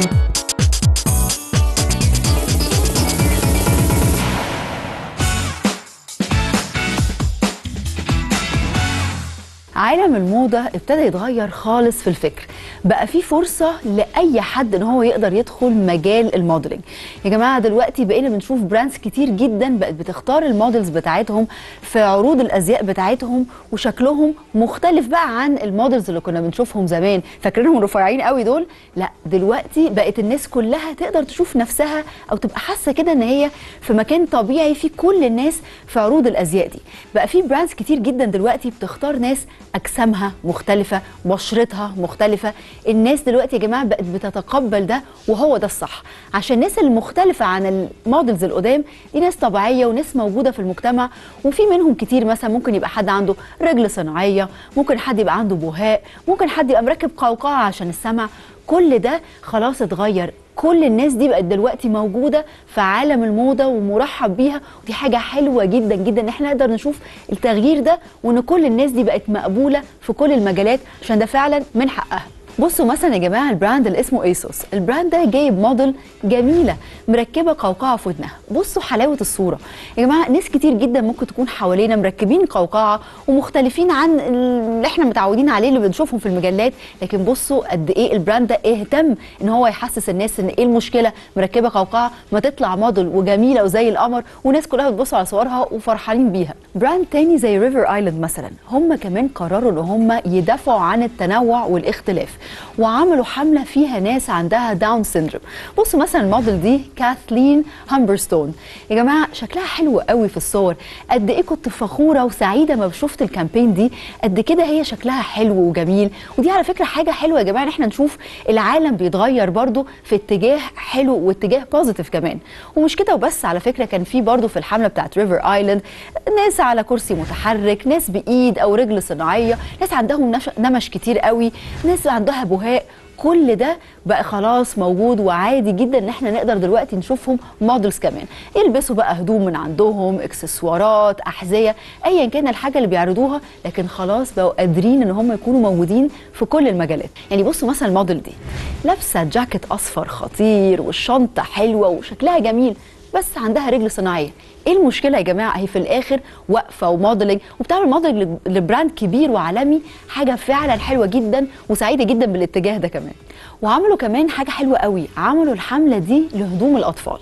عالم الموضة ابتدى يتغير خالص في الفكر بقى في فرصة لأي حد ان هو يقدر يدخل مجال الموديلنج يا جماعة دلوقتي بقينا بنشوف براندز كتير جدا بقت بتختار المودلز بتاعتهم في عروض الأزياء بتاعتهم وشكلهم مختلف بقى عن المودلز اللي كنا بنشوفهم زمان فاكرينهم رفيعين قوي دول لا دلوقتي بقت الناس كلها تقدر تشوف نفسها او تبقى حاسة كده ان هي في مكان طبيعي في كل الناس في عروض الأزياء دي بقى في براندز كتير جدا دلوقتي بتختار ناس اجسامها مختلفه بشرتها مختلفه الناس دلوقتي يا جماعه بقت بتتقبل ده وهو ده الصح عشان الناس المختلفه عن المودلز القدام دي ناس طبيعيه وناس موجوده في المجتمع وفي منهم كتير مثلا ممكن يبقى حد عنده رجل صناعيه ممكن حد يبقى عنده بهاء ممكن حد يبقى مركب قوقعه عشان السمع كل ده خلاص اتغير كل الناس دي بقت دلوقتي موجوده في عالم الموضه ومرحب بيها ودي حاجه حلوه جدا جدا ان احنا نقدر نشوف التغيير ده وان كل الناس دي بقت مقبوله في كل المجالات عشان ده فعلا من حقها بصوا مثلا يا جماعه البراند اللي اسمه ايسوس البراند ده جايب موديل جميله مركبه قوقعه في ودنها بصوا حلاوه الصوره يا جماعه ناس كتير جدا ممكن تكون حوالينا مركبين قوقعه ومختلفين عن اللي احنا متعودين عليه اللي بنشوفهم في المجلات لكن بصوا قد ايه البراند ده اهتم ان هو يحسس الناس ان ايه المشكله مركبه قوقعه ما تطلع موديل وجميله وزي القمر والناس كلها بتبص على صورها وفرحانين بيها براند تاني زي ريفر ايلاند مثلا هم كمان قرروا ان هم يدافعوا عن التنوع والاختلاف وعملوا حمله فيها ناس عندها داون سيندروم بصوا مثلا الموديل دي كاثلين هامبرستون يا جماعه شكلها حلو قوي في الصور قد ايه كنت فخوره وسعيده ما شفت الكامبين دي قد كده هي شكلها حلو وجميل ودي على فكره حاجه حلوه يا جماعه ان احنا نشوف العالم بيتغير برضو في اتجاه حلو واتجاه بوزيتيف كمان ومش كده وبس على فكره كان في برضو في الحمله بتاعت ريفر ايلاند ناس على كرسي متحرك ناس بايد او رجل صناعيه ناس عندهم نش- نمش كتير قوي ناس عندها بهاء كل ده بقى خلاص موجود وعادي جدا ان احنا نقدر دلوقتي نشوفهم مودلز كمان يلبسوا بقى هدوم من عندهم اكسسوارات احذيه ايا كان الحاجه اللي بيعرضوها لكن خلاص بقوا قادرين ان هم يكونوا موجودين في كل المجالات يعني بصوا مثلا الموديل دي لابسه جاكيت اصفر خطير والشنطه حلوه وشكلها جميل بس عندها رجل صناعيه ايه المشكله يا جماعه هي في الاخر واقفه وموديلنج وبتعمل موديلنج لبراند كبير وعالمي حاجه فعلا حلوه جدا وسعيده جدا بالاتجاه ده كمان وعملوا كمان حاجه حلوه قوي عملوا الحمله دي لهدوم الاطفال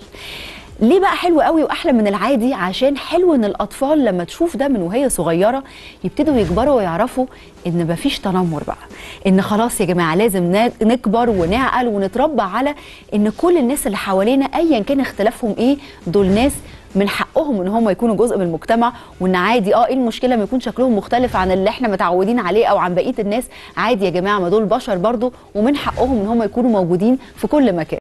ليه بقى حلو قوي واحلى من العادي عشان حلو ان الاطفال لما تشوف ده من وهي صغيره يبتدوا يكبروا ويعرفوا ان مفيش تنمر بقى ان خلاص يا جماعه لازم نا- نكبر ونعقل ونتربى على ان كل الناس اللي حوالينا ايا كان اختلافهم ايه دول ناس من حقهم ان هم يكونوا جزء من المجتمع وان عادي اه ايه المشكله ما يكون شكلهم مختلف عن اللي احنا متعودين عليه او عن بقيه الناس عادي يا جماعه ما دول بشر برضو ومن حقهم ان هم يكونوا موجودين في كل مكان